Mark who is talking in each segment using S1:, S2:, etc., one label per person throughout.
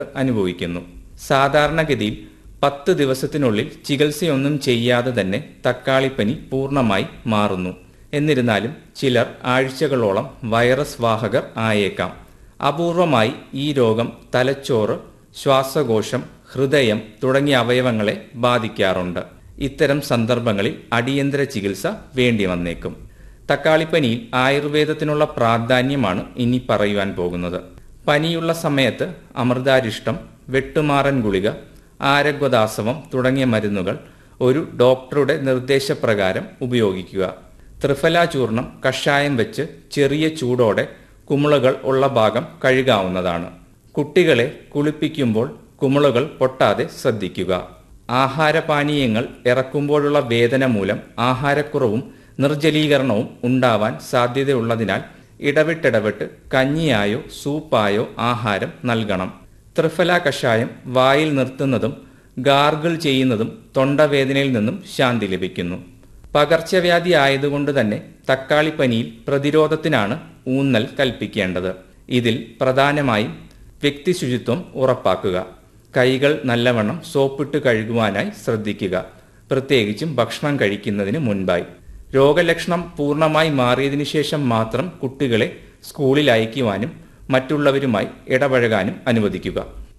S1: അനുഭവിക്കുന്നു സാധാരണഗതിയിൽ പത്ത് ദിവസത്തിനുള്ളിൽ ചികിത്സയൊന്നും ചെയ്യാതെ തന്നെ തക്കാളിപ്പനി പൂർണ്ണമായി മാറുന്നു എന്നിരുന്നാലും ചിലർ ആഴ്ചകളോളം വൈറസ് വാഹകർ ആയേക്കാം അപൂർവമായി ഈ രോഗം തലച്ചോറ് ശ്വാസകോശം ഹൃദയം തുടങ്ങിയ അവയവങ്ങളെ ബാധിക്കാറുണ്ട് ഇത്തരം സന്ദർഭങ്ങളിൽ അടിയന്തര ചികിത്സ വേണ്ടി വന്നേക്കും തക്കാളിപ്പനിയിൽ ആയുർവേദത്തിനുള്ള പ്രാധാന്യമാണ് ഇനി പറയുവാൻ പോകുന്നത് പനിയുള്ള സമയത്ത് അമൃതാരിഷ്ടം വെട്ടുമാറൻ ഗുളിക ആരഗ്വദാസവം തുടങ്ങിയ മരുന്നുകൾ ഒരു ഡോക്ടറുടെ നിർദ്ദേശപ്രകാരം ഉപയോഗിക്കുക ത്രിഫല ചൂർണം കഷായം വെച്ച് ചെറിയ ചൂടോടെ കുമിളകൾ ഉള്ള ഭാഗം കഴുകാവുന്നതാണ് കുട്ടികളെ കുളിപ്പിക്കുമ്പോൾ കുമിളകൾ പൊട്ടാതെ ശ്രദ്ധിക്കുക ആഹാരപാനീയങ്ങൾ ഇറക്കുമ്പോഴുള്ള വേദന മൂലം ആഹാരക്കുറവും നിർജ്ജലീകരണവും ഉണ്ടാവാൻ സാധ്യതയുള്ളതിനാൽ ഇടവിട്ടിടവിട്ട് കഞ്ഞിയായോ സൂപ്പായോ ആഹാരം നൽകണം ത്രിഫല കഷായം വായിൽ നിർത്തുന്നതും ഗാർഗിൾ ചെയ്യുന്നതും തൊണ്ടവേദനയിൽ നിന്നും ശാന്തി ലഭിക്കുന്നു പകർച്ചവ്യാധി ആയതുകൊണ്ട് തന്നെ തക്കാളിപ്പനിയിൽ പ്രതിരോധത്തിനാണ് ഊന്നൽ കൽപ്പിക്കേണ്ടത് ഇതിൽ പ്രധാനമായും വ്യക്തി ശുചിത്വം ഉറപ്പാക്കുക കൈകൾ നല്ലവണ്ണം സോപ്പിട്ട് കഴുകുവാനായി ശ്രദ്ധിക്കുക പ്രത്യേകിച്ചും ഭക്ഷണം കഴിക്കുന്നതിന് മുൻപായി രോഗലക്ഷണം പൂർണ്ണമായി മാറിയതിനു ശേഷം മാത്രം കുട്ടികളെ സ്കൂളിൽ അയക്കുവാനും മറ്റുള്ളവരുമായി ഇടപഴകാനും അനുവദിക്കുക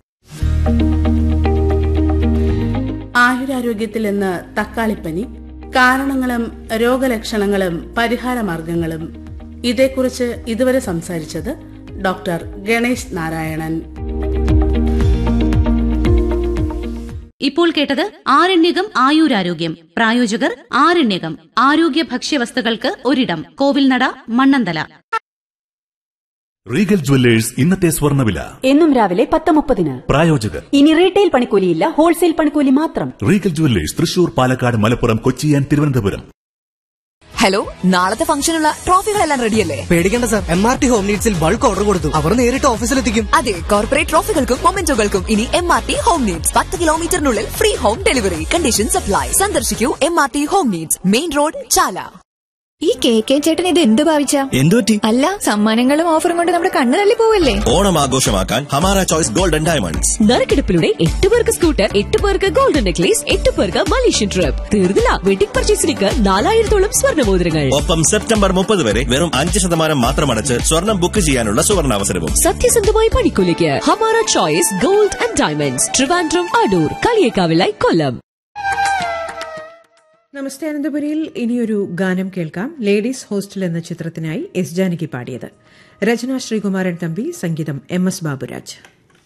S2: ആയുരാരോഗ്യത്തിൽ ഇന്ന് തക്കാളിപ്പനി കാരണങ്ങളും രോഗലക്ഷണങ്ങളും പരിഹാരമാർഗങ്ങളും ഇതേക്കുറിച്ച് ഇതുവരെ സംസാരിച്ചത് ഡോക്ടർ ഗണേശ് നാരായണൻ
S3: ഇപ്പോൾ കേട്ടത് ആരണ്യകം ആയുരാരോഗ്യം പ്രായോജകർ ആരണ്യകം ആരോഗ്യ ഭക്ഷ്യവസ്തുക്കൾക്ക് ഒരിടം കോവിൽനട മണ്ണന്തല
S4: റീഗൽ ജുവല്ലേഴ്സ് ഇന്നത്തെ സ്വർണ്ണവില
S5: എന്നും രാവിലെ പത്ത് മുപ്പതിന്
S4: പ്രായോജകർ
S5: ഇനി റീറ്റെയിൽ പണിക്കൂലിയില്ല ഹോൾസെയിൽ പണിക്കൂലി മാത്രം
S4: Regal jewellers Thrissur Palakkad Malappuram Kochi and Thiruvananthapuram
S6: hello നാളത്തെ ഫംഗ്ഷനുള്ള ട്രോഫികളെല്ലാം റെഡിയല്ലേ
S7: പേടിക്കേണ്ട sir M R T home നീഡ്സിൽ ബൾക്ക് ഓർഡർ കൊടുത്തു അവർ നേരിട്ട് ഓഫീസിലെത്തിക്കും
S6: അതെ കോർപ്പറേറ്റ് ട്രോഫികൾക്കും മൊമെന്റോകൾക്കും ഇനി M R T home needs പത്ത് കിലോമീറ്ററിനുള്ളിൽ free home delivery condition supply സന്ദർശിക്കൂ M R T home needs main road Chala
S8: E K K ചേട്ടൻ ഇത് എന്ത് ഭാവിച്ച
S9: എന്തുപറ്റി
S8: അല്ല സമ്മാനങ്ങളും ഓഫറും കൊണ്ട് നമ്മുടെ കണ്ണു തള്ളി പോവല്ലേ
S9: ഓണം ആഘോഷമാക്കാൻ ഹമാര ചോയ്സ് ഗോൾഡൻ ഡയമണ്ട്സ്
S10: നറുക്കെടുപ്പിലൂടെ എട്ട് പേർക്ക് സ്കൂട്ടർ എട്ട് പേർക്ക് ഗോൾഡൻ നെക്ലേസ് എട്ട് പേർക്ക് മലേഷ്യൻ ട്രിപ്പ് തീർന്നില്ല വെഡിംഗ് പർച്ചേസിലേക്ക് നാലായിരത്തോളം സ്വർണ്ണമോതിരങ്ങൾ
S9: ഒപ്പം സെപ്റ്റംബർ മുപ്പത് വരെ വെറും അഞ്ച് ശതമാനം മാത്രം അടച്ച് സ്വർണം ബുക്ക് ചെയ്യാനുള്ള സുവർണാവസരവും
S10: സത്യസന്ധമായ പണിക്കൂലിക്ക് Hamara choice gold and diamonds Trivandrum Adoor കളിയേക്കാവിലായി കൊല്ലം
S11: നമസ്തേ അനന്തപുരിയിൽ ഇനിയൊരു ഗാനം കേൾക്കാം ലേഡീസ് ഹോസ്റ്റൽ എന്ന ചിത്രത്തിനായി എസ് ജാനകി പാടിയത് രചന ശ്രീകുമാരൻ തമ്പി സംഗീതം എം എസ് ബാബുരാജ്